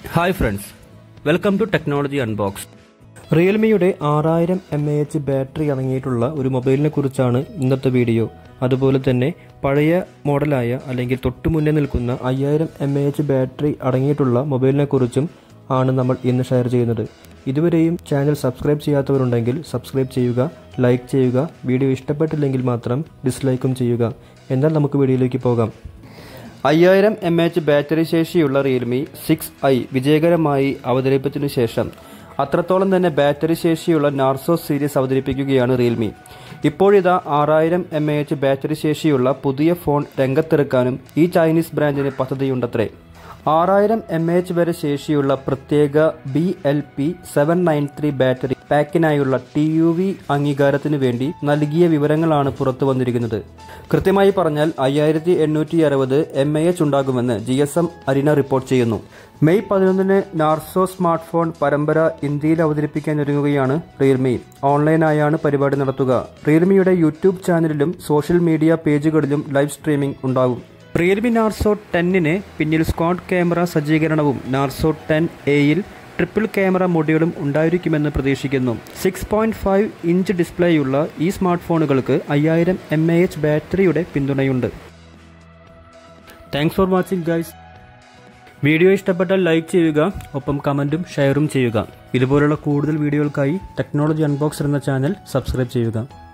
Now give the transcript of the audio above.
hi friends welcome to technology unbox റിയൽമിയുടെ ആറായിരം M A H battery അടങ്ങിയിട്ടുള്ള ഒരു മൊബൈലിനെ കുറിച്ചാണ് ഇന്നത്തെ വീഡിയോ അതുപോലെ തന്നെ പഴയ മോഡലായ അല്ലെങ്കിൽ തൊട്ടു മുന്നേ നിൽക്കുന്ന അയ്യായിരം എം എ എച്ച് ബാറ്ററി അടങ്ങിയിട്ടുള്ള മൊബൈലിനെ കുറിച്ചും ആണ് നമ്മൾ ഇന്ന് ഷെയർ ചെയ്യുന്നത് ഇതുവരെയും ചാനൽ സബ്സ്ക്രൈബ് ചെയ്യാത്തവരുണ്ടെങ്കിൽ സബ്സ്ക്രൈബ് ചെയ്യുക ലൈക്ക് ചെയ്യുക വീഡിയോ ഇഷ്ടപ്പെട്ടില്ലെങ്കിൽ മാത്രം ഡിസ്ലൈക്കും ചെയ്യുക എന്നാൽ നമുക്ക് വീഡിയോയിലേക്ക് പോകാം അയ്യായിരം എം എച്ച് ബാറ്ററി ശേഷിയുള്ള റിയൽമി സിക്സ് ഐ വിജയകരമായി അവതരിപ്പിച്ചതിനു ശേഷം അത്രത്തോളം തന്നെ ബാറ്ററി ശേഷിയുള്ള നാർസോ സീരീസ് അവതരിപ്പിക്കുകയാണ് റിയൽമി ഇപ്പോഴിതാ ആറായിരം എം എ എച്ച് ബാറ്ററി ശേഷിയുള്ള പുതിയ ഫോൺ രംഗത്തിറക്കാനും ഈ ചൈനീസ് ബ്രാൻഡിന് പദ്ധതിയുണ്ടത്രേ ആറായിരം എം എച്ച് വരെ ശേഷിയുള്ള പ്രത്യേക B L P seven nine three battery പാക്കിനായുള്ള ടി യു വി അംഗീകാരത്തിന് വേണ്ടി നൽകിയ വിവരങ്ങളാണ് പുറത്തു വന്നിരിക്കുന്നത് കൃത്യമായി പറഞ്ഞാൽ അയ്യായിരത്തി എണ്ണൂറ്റി അറുപത് എം എ എച്ച് ഉണ്ടാകുമെന്ന് G S M arena report ചെയ്യുന്നു മെയ് പതിനൊന്നിന് നാർസോ സ്മാർട്ട് ഫോൺ പരമ്പര ഇന്ത്യയിൽ അവതരിപ്പിക്കാനൊരുങ്ങുകയാണ് റിയൽമി ഓൺലൈനായാണ് പരിപാടി നടത്തുക റിയൽമിയുടെ യൂട്യൂബ് ചാനലിലും സോഷ്യൽ മീഡിയ പേജുകളിലും ലൈവ് സ്ട്രീമിംഗ് ഉണ്ടാകും റിയൽമി നാർസോ ടെന്നിന് പിന്നിൽ സ്ക്വാഡ് ക്യാമറ സജ്ജീകരണവും നാർസോ ടെൻ എയിൽ ട്രിപ്പിൾ ക്യാമറ മൊഡ്യൂളും ഉണ്ടായിരിക്കുമെന്ന് പ്രതീക്ഷിക്കുന്നു സിക്സ് പോയിന്റ് ഫൈവ് ഇഞ്ച് ഡിസ്പ്ലേയുള്ള ഈ സ്മാർട്ട് ഫോണുകൾക്ക് അയ്യായിരം എം എ എച്ച് ബാറ്ററിയുടെ പിന്തുണയുണ്ട് thanks for watching guys video ഇഷ്ടപ്പെട്ടാൽ ലൈക്ക് ചെയ്യുക ഒപ്പം കമൻറ്റും ഷെയറും ചെയ്യുക ഇതുപോലുള്ള കൂടുതൽ വീഡിയോകൾക്കായി ടെക്നോളജി അൺബോക്സർ എന്ന ചാനൽ സബ്സ്ക്രൈബ് ചെയ്യുക